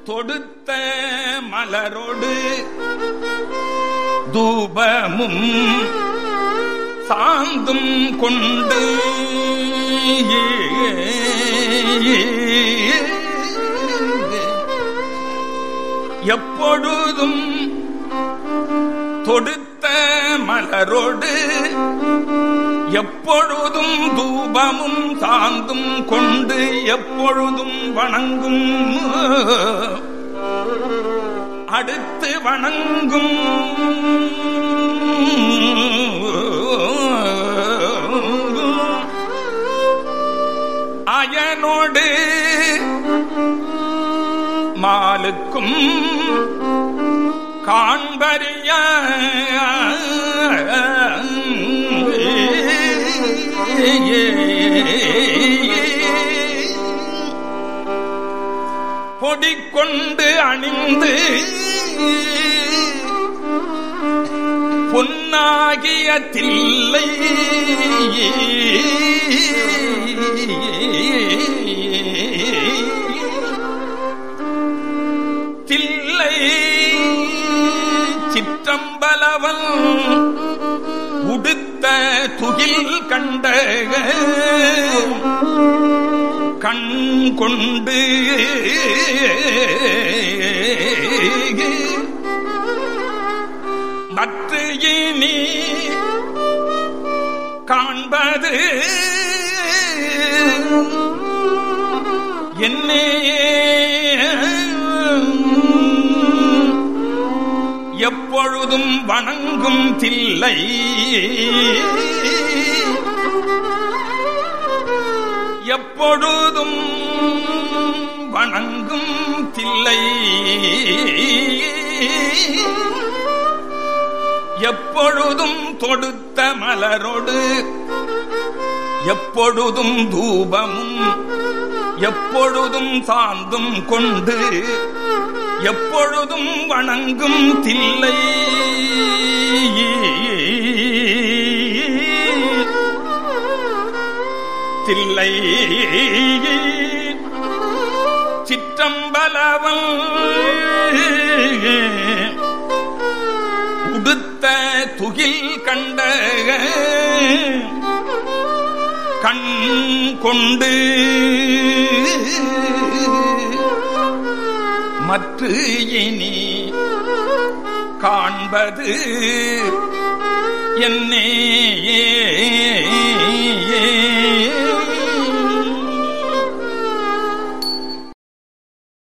தொடுத்த மலரோடு தூபமும் சாந்தும் கொண்டு எப்பொழுதும் தொடுத்த மலரோடு எப்பொழுதும் தூபமும் சாந்தும் கொண்டு எப்பொழுதும் வணங்கும் அடுத்து வணங்கும் அயனோடு மாலுக்கும் காண்பறிய பொடிக்கொண்டு அணிந்து பொன்னாகிய தில்லை தில்லை சிற்றம்பலவன் உடுத்த துகில் கண்ட கண் கொண்டு மற்ற இனி காண்பது என்னே எப்பொழுதும் வணங்கும் தில்லை எப்பொழுதும் வணங்கும் தில்லை எப்பொழுதும் தொடுத்த மலரோடு எப்பொழுதும் தூபமும் எப்பொழுதும் சாந்தும் கொண்டு எப்பொழுதும் வணங்கும் தில்லை தில்லை சிற்றம்பலவன் உடுத்த துகில் கண்ட கண் கொண்டு மற்ற இனி காண்பது என்னே